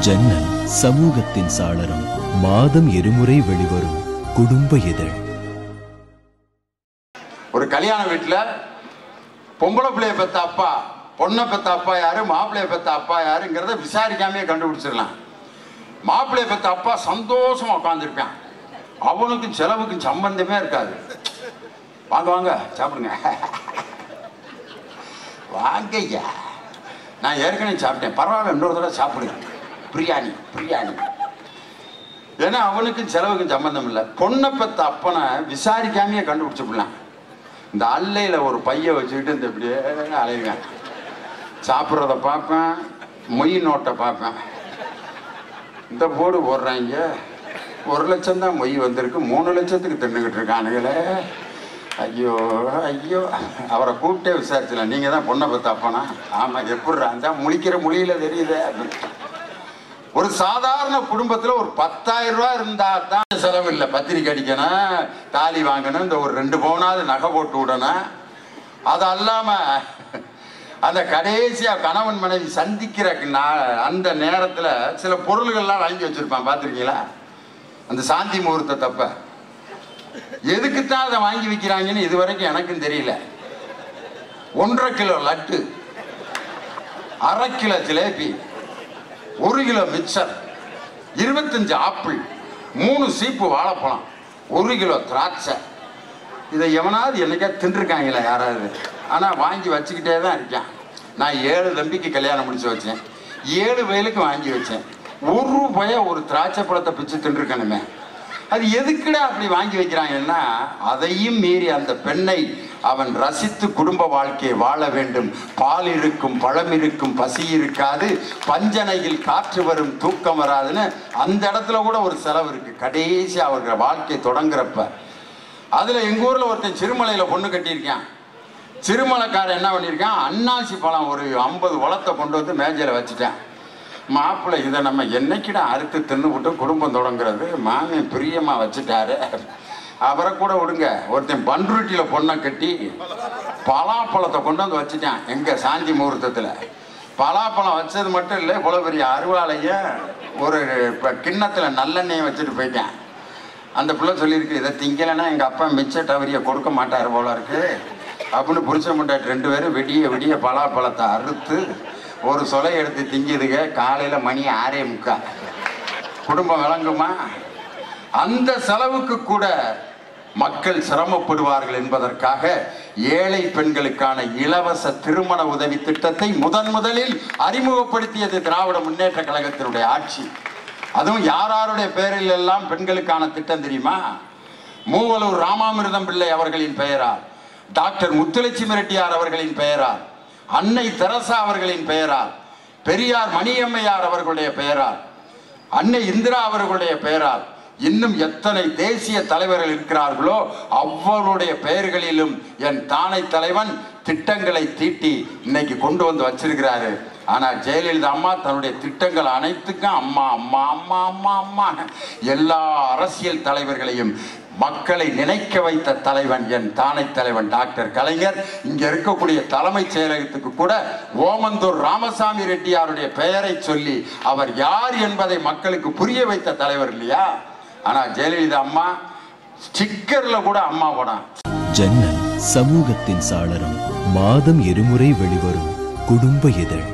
ஜன்னல் சமூகத்தின் சாளரம் மாதம் இருமுறை வெளிவரும் குடும்ப இதழ் ஒரு கல்யாண வீட்டில் பொம்பளை பிள்ளைய பெத்த அப்பா பொண்ணை பெத்த அப்பா யாரு மாப்பிள்ளைய பெத்த அப்பா யாருங்கிறத விசாரிக்காமே கண்டுபிடிச்சிடலாம் மாப்பிள்ளைய பெத்த அப்பா சந்தோஷமா உட்காந்துருப்பான் அவனுக்கும் செலவுக்கும் சம்பந்தமே இருக்காது வாங்க வாங்க சாப்பிடுங்க வாங்க ஐயா நான் ஏற்கனவே சாப்பிட்டேன் பரவாயில்ல இன்னொரு தடவை சாப்பிடுங்க பிரியாணி பிரியாணி ஏன்னா அவனுக்கும் செலவுக்கும் சம்பந்தம் இல்லை பொண்ணை பெத்த அப்பனை விசாரிக்காமையே கண்டுபிடிச்சிடலாம் இந்த அல்லையில் ஒரு பைய வச்சுக்கிட்டு இந்த இப்படியே அலைவேன் சாப்பிட்றத பார்ப்பேன் மொய் நோட்டை பார்ப்பேன் இந்த போர்டு போடுறாங்க ஒரு லட்சம் தான் மொய் வந்திருக்கு மூணு லட்சத்துக்கு தின்னுக்கிட்டு இருக்கானுங்களே ஐயோ ஐயோ அவரை கூப்பிட்டே விசாரிச்சல நீங்கள் தான் பொண்ணை பத்த அப்பனா ஆமாம் எப்படிறா அந்த முழிக்கிற மொழியில் தெரியுதே அப்படின்னு. ஒரு சாதாரண குடும்பத்தில் ஒரு பத்தாயிரம் ரூபாய் இருந்தா தான் செலவு இல்லை பத்திரிக்கை அடிக்கணும் தாலி வாங்கணும் இந்த ஒரு ரெண்டு பவுனாவது நகை போட்டு விடணும் அது அல்லாம அந்த கடைசியா கணவன் மனைவி சந்திக்கிற நா- அந்த நேரத்தில் சில பொருள்கள்லாம் வாங்கி வச்சிருப்பான் பார்த்துருக்கீங்களா அந்த சாந்தி முகூர்த்த தப்ப எதுக்குத்தான் அதை வாங்கி வைக்கிறாங்கன்னு இது வரைக்கும் எனக்கும் தெரியல ஒன்றரை கிலோ லட்டு அரை கிலோ ஜிலேபி ஒரு கிலோ மிக்சர் இருபத்தஞ்சு ஆப்பிள் மூணு சீப்பு வாழைப்பழம் ஒரு கிலோ திராட்சை இதை எவனாவது என்னைக்கா தின்றுருக்காங்களா யாராவது ஆனால் வாங்கி வச்சுக்கிட்டே தான் இருக்கேன் நான் ஏழு தம்பிக்கு கல்யாணம் முடிச்சு வச்சேன் ஏழு வயலுக்கு வாங்கி வச்சேன் ஒரு ரூபாய ஒரு திராட்சை பழத்தை பிச்சு தின்றுருக்கணுமே அது எதுக்குடா அப்படி வாங்கி வைக்கிறாங்கன்னா அதையும் மீறி அந்த பெண்ணை அவன் ரசித்து குடும்ப வாழ்க்கையை வாழ வேண்டும் பால் இருக்கும் பழம் இருக்கும் பசி இருக்காது பஞ்சனையில் காற்று வரும் தூக்கம் வராதுன்னு அந்த இடத்துல கூட ஒரு செலவு இருக்கு கடைசி அவர்கள் வாழ்க்கை தொடங்குறப்ப அதுல எங்க ஊர்ல ஒருத்தன் சிறுமலையில பொண்ணு கட்டியிருக்கான் சிறுமலைக்காரன் என்ன பண்ணியிருக்கான் அன்னாசி பழம் ஒரு ஐம்பது பழத்தை கொண்டு வந்து மேஜையில் வச்சுட்டேன் மாப்பிள்ளை இதை நம்ம என்னைக்கிட அறுத்து தின்னுவிட்டு குடும்பம் தொடங்குறது மாமி பிரியமா வச்சுட்டாரு அவரை கூட விடுங்க ஒருத்தன் பன்ருட்டியில் பொண்ணை கட்டி பலாப்பழத்தை கொண்டு வந்து வச்சுட்டான் எங்க சாந்தி முகூர்த்தத்தில் பலாப்பழம் வச்சது மட்டும் இல்லை இவ்வளோ பெரிய அருவாளையும் ஒரு இப்போ கிண்ணத்தில் நல்லெண்ணெயை வச்சுட்டு போயிட்டேன் அந்த பிள்ளை சொல்லியிருக்கு இதை திங்கலைன்னா எங்கள் அப்பா மிச்ச டவரியை கொடுக்க மாட்டார் போல இருக்கு அப்படின்னு புருஷ முட்டாட்டி ரெண்டு பேரும் விடிய விடிய பலாப்பழத்தை அறுத்து ஒரு சொலை எடுத்து திங்கிதுங்க காலையில் மணி ஆறே முக்கா குடும்பம் விளங்குமா அந்த செலவுக்கு கூட மக்கள் சிரமப்படுவார்கள் என்பதற்காக ஏழை பெண்களுக்கான இலவச திருமண உதவி திட்டத்தை முதன் முதலில் அறிமுகப்படுத்தியது திராவிட முன்னேற்ற கழகத்தினுடைய ஆட்சி அதுவும் யாராருடைய பேரில் எல்லாம் பெண்களுக்கான திட்டம் தெரியுமா மூவலூர் ராமாமிர்தம் பிள்ளை அவர்களின் பெயரால் டாக்டர் முத்துலட்சுமி ரெட்டியார் அவர்களின் பெயரால் அன்னை தெரசா அவர்களின் பெயரால் பெரியார் மணியம்மையார் அவர்களுடைய பெயரால் அன்னை இந்திரா அவர்களுடைய பெயரால் இன்னும் எத்தனை தேசிய தலைவர்கள் இருக்கிறார்களோ அவ்வளவுடைய பெயர்களிலும் என் தானை தலைவன் திட்டங்களை தீட்டி இன்னைக்கு கொண்டு வந்து வச்சிருக்கிறாரு ஆனா ஜெயலலிதா அம்மா தன்னுடைய திட்டங்கள் அனைத்துக்கும் அம்மா அம்மா அம்மா அம்மா அம்மா எல்லா அரசியல் தலைவர்களையும் மக்களை நினைக்க வைத்த தலைவன் என் தானை தலைவன் டாக்டர் கலைஞர் இங்க இருக்கக்கூடிய தலைமைச் செயலகத்துக்கு கூட ஓமந்தூர் ராமசாமி ரெட்டியாருடைய பெயரை சொல்லி அவர் யார் என்பதை மக்களுக்கு புரிய வைத்த தலைவர் இல்லையா ஆனா ஜெயலலிதா அம்மா ஸ்டிக்கர்ல கூட அம்மா படம் ஜன்னல் சமூகத்தின் சாளரம் மாதம் இருமுறை வெளிவரும் குடும்ப இதழ்